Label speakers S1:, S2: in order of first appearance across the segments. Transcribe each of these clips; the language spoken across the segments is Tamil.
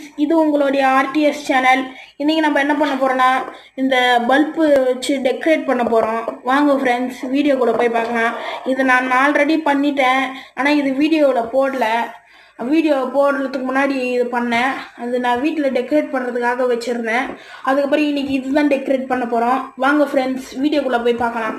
S1: இது உங்களுடைய ஆர்டிஎஸ் சேனல் இன்றைக்கி நம்ம என்ன பண்ண போகிறோன்னா இந்த பல்பு வச்சு டெக்கரேட் பண்ண போகிறோம் வாங்க ஃப்ரெண்ட்ஸ் வீடியோ கூட போய் பார்க்கலாம் இது நான் ஆல்ரெடி பண்ணிட்டேன் ஆனால் இது வீடியோவில் போடல வீடியோ போடுறதுக்கு முன்னாடி இது பண்ணேன் அது நான் வீட்டில் டெக்கரேட் பண்ணுறதுக்காக வச்சுருந்தேன் அதுக்கப்புறம் இன்னைக்கு இதுதான் டெக்கரேட் பண்ண போகிறோம் வாங்க ஃப்ரெண்ட்ஸ் வீடியோக்குள்ளே போய் பார்க்கலாம்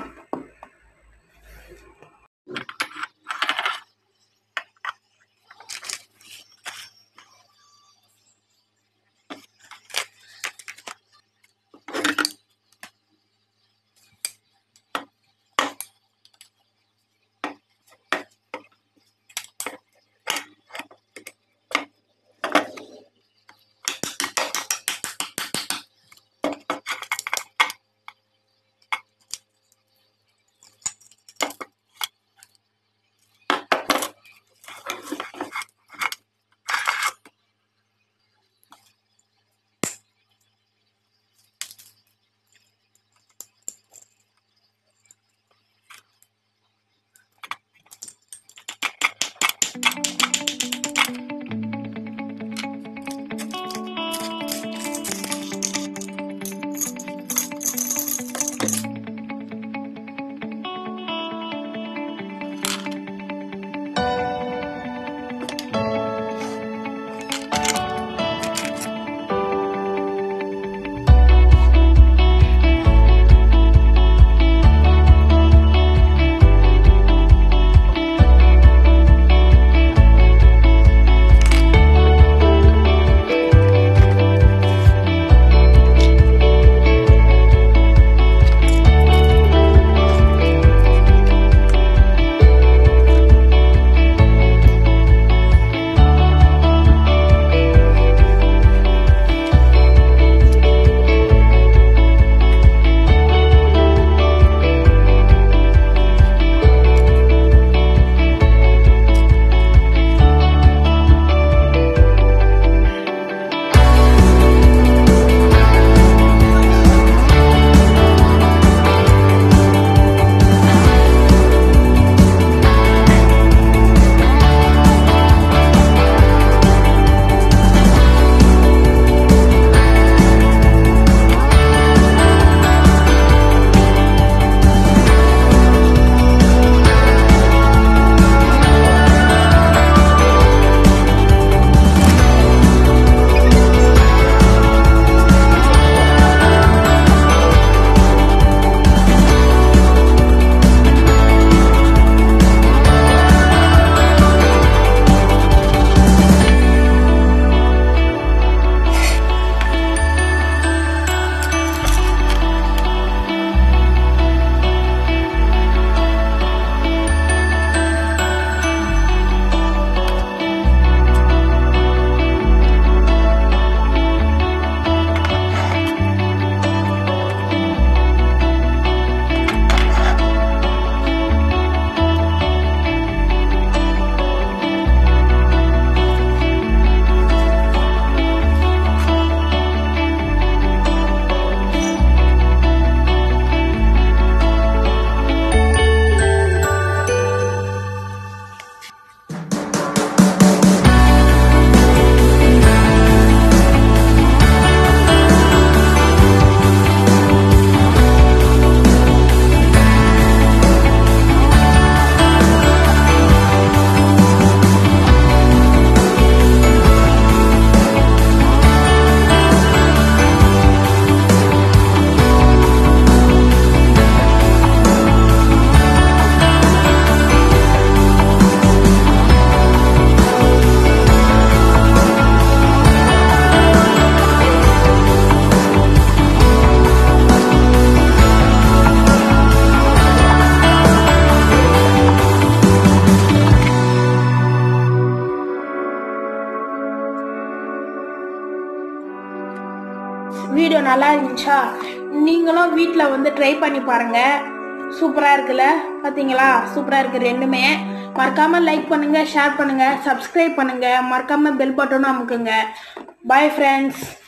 S1: வீடியோ நல்லா இருந்துச்சா நீங்களும் வீட்டில் வந்து ட்ரை பண்ணி பாருங்க சூப்பராக இருக்குல்ல பார்த்தீங்களா சூப்பராக இருக்கு ரெண்டுமே மறக்காம லைக் பண்ணுங்க ஷேர் பண்ணுங்க சப்ஸ்கிரைப் பண்ணுங்க மறக்காம பெல் பட்டனும் அமுக்குங்க பாய் ஃப்ரெண்ட்ஸ்